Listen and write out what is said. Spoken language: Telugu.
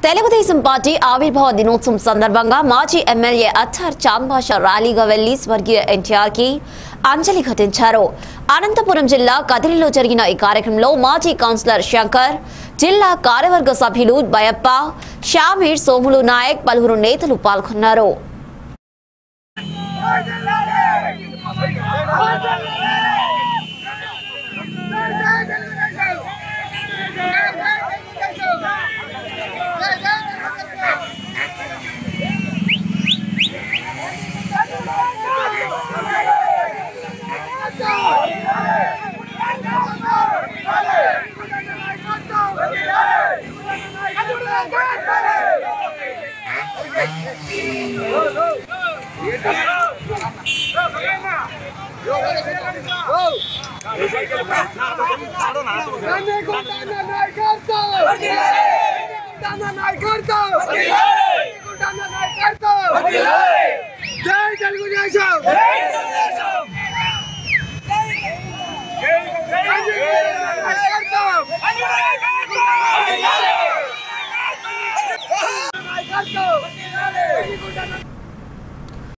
తెలుగుదేశం పార్టీ ఆవిర్భావ దినోత్సవం సందర్భంగా మాజీ ఎమ్మెల్యే అత్తార్ చాంబాషా ర్యాలీగా వెళ్లి స్వర్గీయ ఎన్టీఆర్ కి అంజలి ఘటించారు అనంతపురం జిల్లా కదిరిలో జరిగిన ఈ కార్యక్రమంలో మాజీ కౌన్సిలర్ శంకర్ జిల్లా కార్యవర్గ సభ్యులు బయప్ప షామీర్ సోములు నాయక్ పలువురు నేతలు పాల్గొన్నారు నాయకత్వం